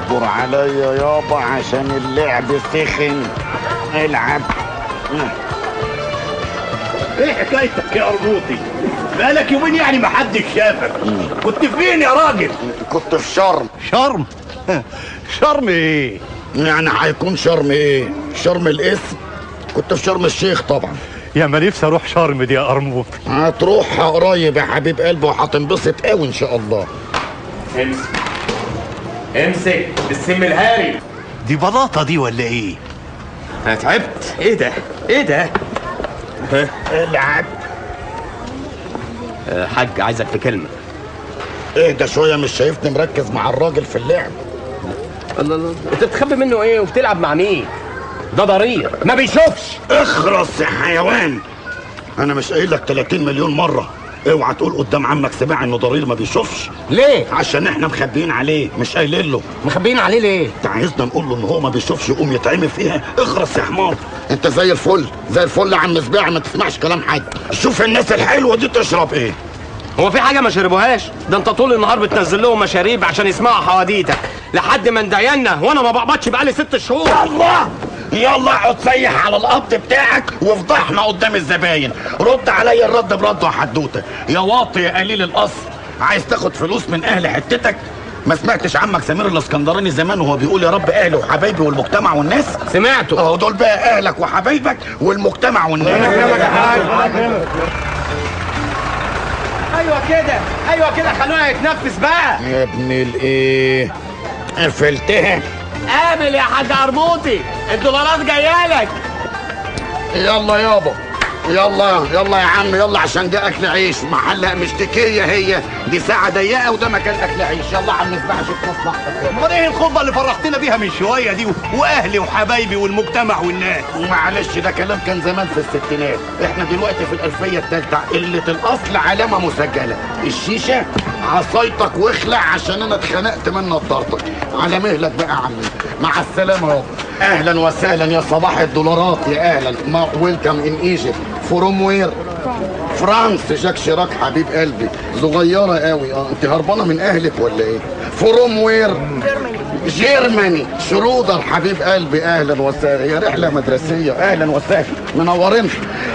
اصبر عليا يابا عشان اللعب سخن العب ايه حكايتك يا ارجوطي بقالك يومين يعني ما حدش شافك كنت فين يا راجل كنت في شرم شرم شرم ايه يعني هيكون شرم ايه شرم الاسم كنت في شرم الشيخ طبعا يا ما نفسي اروح شرم دي يا قرموط هتروح قريب يا حبيب قلبي وهتنبسط قوي ان شاء الله امسك امسك بالسم الهاري دي بلاطه دي ولا ايه انا تعبت ايه ده ايه ده العب أه حاج عايزك في كلمه اهدى شويه مش شايفني مركز مع الراجل في اللعب الله الله انت بتخبي منه ايه وبتلعب مع مين ده ضرير ما بيشوفش اخرس يا حيوان انا مش قايل لك 30 مليون مره اوعى تقول قدام عمك سباع انه ضرير ما بيشوفش ليه عشان احنا مخبيين عليه مش قايلين له مخبيين عليه ليه انت عايزنا نقول له ان هو ما بيشوفش يقوم يتعمي فيها اخرس يا حمار انت زي الفل زي الفل يا عم سباع ما تسمعش كلام حد شوف الناس الحلوه دي تشرب ايه هو في حاجه ما شربوهاش ده انت طول النهار بتنزل لهم مشاريب عشان يسمعوا حواديتك لحد ما ندينا وانا ما بقبضش بقالي ست شهور الله يلا اقعد سيح على القبض بتاعك وافضحنا قدام الزباين رد عليا الرد برد وحدوته يا واطي يا قليل الاصل عايز تاخد فلوس من اهل حتتك ما سمعتش عمك سمير الاسكندراني زمان وهو بيقول يا رب اهلي وحبايبي والمجتمع والناس سمعته اهو دول بقى اهلك وحبايبك والمجتمع والناس ايوه كده ايوه كده خلونا يتنفس بقى يا ابن الايه قفلتها قابل يا حاج قرموطي الدولارات جايه لك يلا يابا يلا يلا يا عم يلا عشان ده اكل عيش محل مشتكيه هي دي ساعه ضيقه وده مكان اكل عيش يلا عم نسمع شوف مصلحتك امال ايه الخطبه اللي فرحتنا بيها من شويه دي واهلي وحبايبي والمجتمع والناس معلش ده كلام كان زمان في الستينات احنا دلوقتي في الالفيه الثالثه قله الاصل علامه مسجله الشيشه عصايتك واخلع عشان انا اتخنقت من نضارتك على مهلك بقى يا عم مع السلامه يابا اهلا وسهلا يا صباح الدولارات يا اهلا ما ويلكم ان ايجيبت فروم وير فرانس جاك شراك حبيب قلبي صغيره قوي اه انت هربانه من اهلك ولا ايه فروم وير جيرماني شرودر حبيب قلبي اهلا وسهلا هي رحله مدرسيه اهلا وسهلا منورين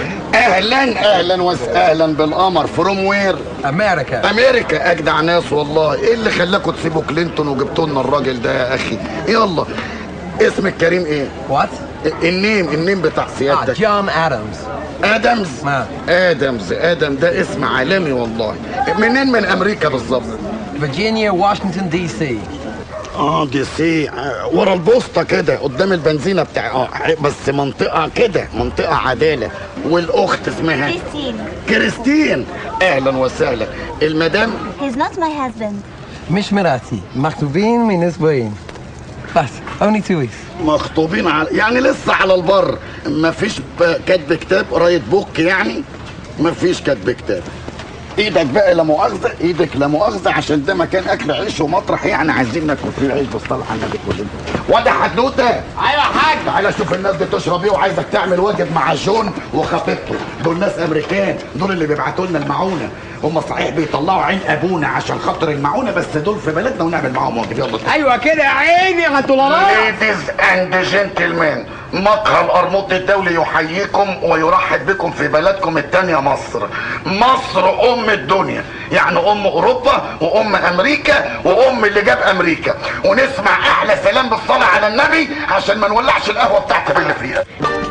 اهلا اهلا وسهلا بالقمر فروم وير امريكا امريكا اجدع ناس والله ايه اللي خلاكوا تسيبوا كلينتون وجبتوا لنا الراجل ده يا اخي يلا اسمك كريم ايه وات النيم النيم بتاع اه سيادتك جون ادمز ادمز نعم. ادمز ادم ده اسم عالمي والله منين من امريكا بالظبط فيرجينيا واشنطن دي سي اه دي سي آه، ورا البوسطه كده قدام البنزينه بتاع اه بس منطقه كده منطقه عداله والاخت اسمها Christine. كريستين اهلا وسهلا المدام He's not my husband. مش مراتي مكتوبين من اسبوعين بس only two weeks مخطوبين على يعني لسه على البر مفيش ب- كاتب كتاب قرايه بوك يعني مفيش كاتب كتاب ايدك بقى لا مؤاخذه ايدك لا مؤاخذه عشان ده مكان اكل عيش ومطرح يعني عايزين ناكل فيه عيش بالصلاه على النبي كلنا وده حدوته ايوه يا حاج تعالى شوف الناس بتشرب ايه وعايزك تعمل واجب مع جون وخطيبته دول ناس امريكان دول اللي بيبعتوا لنا المعونه هم صحيح بيطلعوا عين ابونا عشان خاطر المعونه بس دول في بلدنا ونعمل معاهم واجب يلا ايوه كده يا عيني على الدولارات ليديز اند جنتلمان مقهى القرموط الدولي يحييكم ويرحب بكم في بلدكم التانية مصر مصر ام الدنيا يعني ام اوروبا وام امريكا وام اللي جاب امريكا ونسمع احلى سلام بالصلاة على النبي عشان ما نولعش القهوة بتاعت اللي فيها